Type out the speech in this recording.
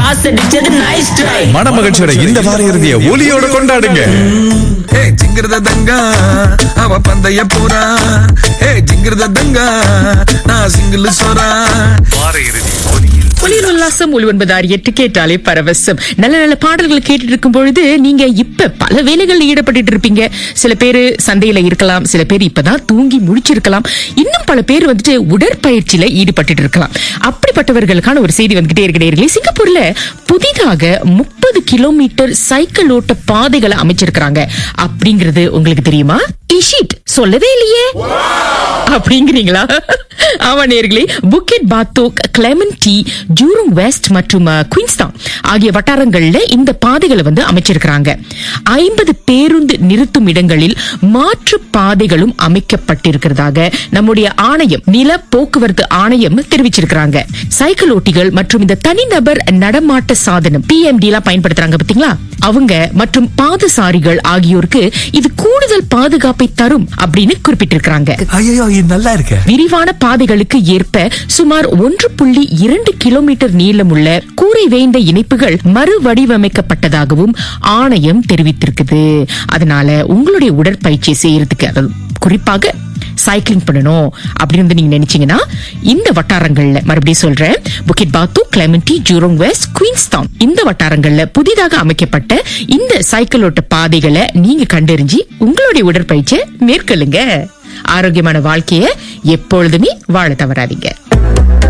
Pass அடிச்சது nice try மனமகிழ்ச்சியோட இந்த வார இறுதிய ஒலியோட கொண்டாடுங்க ஹே ஜிங்கிரத தங்கா அவ பந்தய போறா ஹே ஜிங்கிரத தங்கா நான் சிங்கிள் சோறா ஒளிர் உல்லாசம் ஒளிவன்பதார் எட்டு கேட்டாலே பரவசம் நல்ல நல்ல பாடல்கள் கேட்டுட்டு இருக்கும் பொழுது நீங்க இப்ப பல வேலைகள்ல ஈடுபட்டு இருப்பீங்க சில பேரு சந்தையில இருக்கலாம் சில பேர் இப்பதான் தூங்கி முழிச்சிருக்கலாம் இன்னும் பல பேர் வந்துட்டு உடற்பயிற்சியில ஈடுபட்டு இருக்கலாம் அப்படிப்பட்டவர்களுக்கான ஒரு செய்தி வந்துகிட்டே இருக்கு நேயர்களே. சிங்கப்பூர்ல புதிதாக முப்பது கிலோமீட்டர் சைக்கிள் ஓட்ட பாதைகளை அமைச்சிருக்கிறாங்க அப்படிங்கிறது உங்களுக்கு தெரியுமா இஷிட் சொல்லவே இல்லையே அப்படிங்கிறீங்களா ஆமா நேர்களே புக்கெட் பாத்தோக் கிளெமன்டி ஜூருங் வெஸ்ட் மற்றும் அஹ், குயின்ஸ்டான் ஆகிய வட்டாரங்கள்ல இந்த பாதைகளை வந்து அமைச்சிருக்கிறாங்க ஐம்பது பேருந்து நிறுத்தும் இடங்களில் மாற்று பாதைகளும் அமைக்கப்பட்டிருக்கிறதாக நம்முடைய ஆணையம் நில போக்குவரத்து ஆணையம் தெரிவிச்சிருக்கிறாங்க சைக்கிள் ஓட்டிகள் மற்றும் இந்த தனிநபர் நடமாட்ட சாதனம் பிஎம்டி எல்லாம் பயன்படுத்துறாங்க பாத்தீங்களா அவங்க மற்றும் பாதசாரிகள் ஆகியோருக்கு இது கூடுதல் பாதுகாப்பை தரும் அப்படின்னு குறிப்பிட்டிருக்கிறாங்க ஐயோ இது நல்லா இருக்கு விரிவான பாதைகளுக்கு ஏற்ப சுமார் ஒன்று புள்ளி இரண்டு கிலோமீட்டர் நீளமுள்ள கூரை வேய்ந்த இணைப்புகள் மறுவடிவமைக்கப்பட்டதாகவும் ஆணையம் தெரிவித்திருக்குது அதனால உங்களுடைய உடற்பயிற்சியை செய்யறதுக்கு அதாவது குறிப்பாக சைக்கிளிங் பண்ணணும் அப்படின்னு வந்து நீங்க நினைச்சீங்கன்னா இந்த வட்டாரங்கள்ல மறுபடியும் சொல்றேன் புக்கிட் பாத்து கிளெமெண்டி ஜூரோங் வெஸ்ட் குயின்ஸ்டான் இந்த வட்டாரங்கள்ல புதிதாக அமைக்கப்பட்ட இந்த சைக்கிள் ஓட்ட பாதைகளை நீங்க கண்டறிஞ்சு உங்களுடைய உடற்பயிற்சியை மேற்கொள்ளுங்க ஆரோக்கியமான வாழ்க்கைய எப்பொழுதுமே வாழ தவறாதீங்க